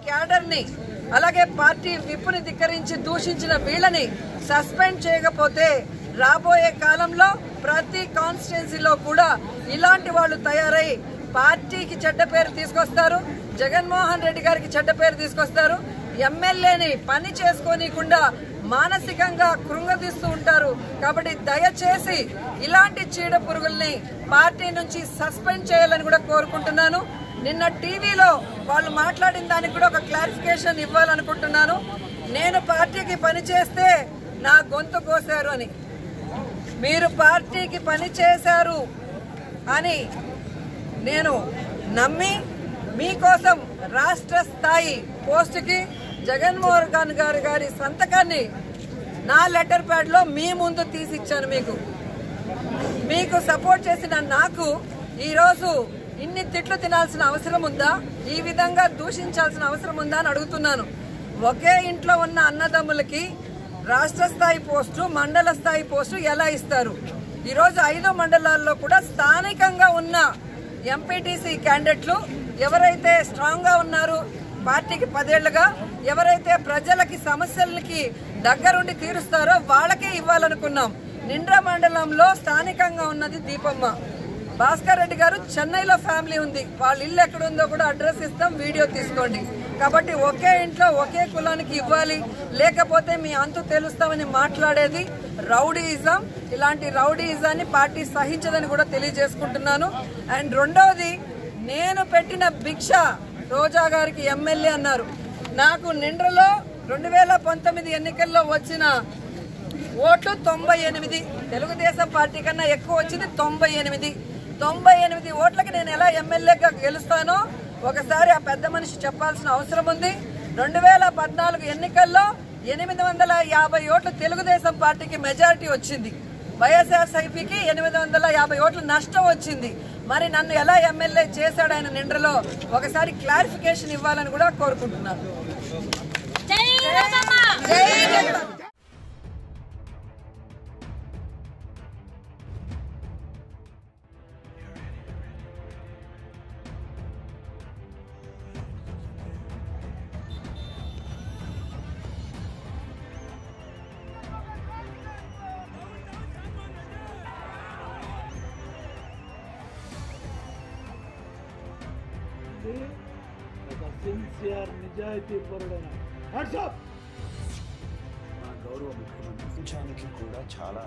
క్యాడర్ని అలాగే పార్టీ విప్పుని ధిక్కరించి దూషించిన వీళ్ళని సస్పెండ్ చేయకపోతే రాబోయే కాలంలో ప్రతి కాన్స్టిట్యున్సీలో కూడా ఇలాంటి వాళ్ళు తయారై పార్టీకి చెడ్డ పేరు తీసుకొస్తారు జగన్మోహన్ రెడ్డి గారికి చెడ్డ పేరు తీసుకొస్తారు ఎమ్మెల్యేని పని చేసుకోనీయకుండా మానసికంగా కృంగదీస్తూ ఉంటారు కాబట్టి దయచేసి ఇలాంటి చీడ పురుగుల్ని పార్టీ నుంచి సస్పెండ్ చేయాలని కూడా కోరుకుంటున్నాను నిన్న టీవీలో వాళ్ళు మాట్లాడిన దానికి కూడా ఒక క్లారిఫికేషన్ ఇవ్వాలనుకుంటున్నాను నేను పార్టీకి పని చేస్తే నా గొంతు కోసారు అని మీరు పార్టీకి పని చేశారు అని నేను నమ్మి మీకోసం రాష్ట్ర స్థాయి పోస్టుకి జగన్మోహన్ ఖాన్ గారి గారి సంతకాన్ని నా లెటర్ ప్యాడ్ లో మీ ముందు తీసిచ్చాను మీకు మీకు సపోర్ట్ చేసిన నాకు ఈరోజు ఇన్ని తిట్లు తినాల్సిన అవసరం ఉందా ఈ విధంగా దూషించాల్సిన అవసరం ఉందా అని అడుగుతున్నాను ఒకే ఇంట్లో ఉన్న అన్నదమ్ములకి రాష్ట్ర స్థాయి పోస్టు మండల స్థాయి పోస్టు ఎలా ఇస్తారు ఈరోజు ఐదు మండలాల్లో కూడా స్థానికంగా ఉన్న ఎంపీటీసీ క్యాండిడేట్లు ఎవరైతే స్ట్రాంగ్ గా ఉన్నారు పార్టీకి పదేళ్లుగా ఎవరైతే ప్రజలకి సమస్యలకి దగ్గరుండి తీరుస్తారో వాళ్ళకే ఇవ్వాలనుకున్నాం నిండ్ర మండలంలో స్థానికంగా ఉన్నది దీపమ్మ భాస్కర్ రెడ్డి గారు చెన్నైలో ఫ్యామిలీ ఉంది వాళ్ళ ఇల్లు ఎక్కడ ఉందో కూడా అడ్రస్ ఇస్తాం వీడియో తీసుకోండి కాబట్టి ఒకే ఇంట్లో ఒకే కులానికి ఇవ్వాలి లేకపోతే మీ అంతు తెలుస్తామని మాట్లాడేది రౌడీయిజం ఇలాంటి రౌడీయిజాన్ని పార్టీ సహించదని కూడా తెలియజేసుకుంటున్నాను అండ్ రెండవది నేను పెట్టిన భిక్ష రోజా గారికి ఎమ్మెల్యే అన్నారు నాకు నిండ్రలో రెండు వేల పంతొమ్మిది ఎన్నికల్లో వచ్చిన ఓట్లు తొంభై ఎనిమిది తెలుగుదేశం పార్టీ కన్నా ఎక్కువ వచ్చింది తొంభై ఎనిమిది తొంభై ఎనిమిది ఓట్లకి నేను ఎలా ఎమ్మెల్యేగా గెలుస్తానో ఒకసారి ఆ పెద్ద మనిషి చెప్పాల్సిన అవసరం ఉంది రెండు వేల పద్నాలుగు ఎన్నికల్లో ఎనిమిది వందల యాభై ఓట్లు తెలుగుదేశం పార్టీకి మెజారిటీ వచ్చింది వైఎస్ఆర్సీపీకి ఎనిమిది వందల యాభై ఓట్లు నష్టం వచ్చింది మరి నన్ను ఎలా ఎమ్మెల్యే చేశాడు ఆయన నిండ్రలో ఒకసారి క్లారిఫికేషన్ ఇవ్వాలని కూడా కోరుకుంటున్నాను జై రాజమ్మ జై జగన్ ఇది ఒక సిన్సియర్ నిజాయితీ పరుడైన వాట్సాప్ మా గౌరవ ముఖ్యమంత్రి ప్రపంచానికి కూడా చాలా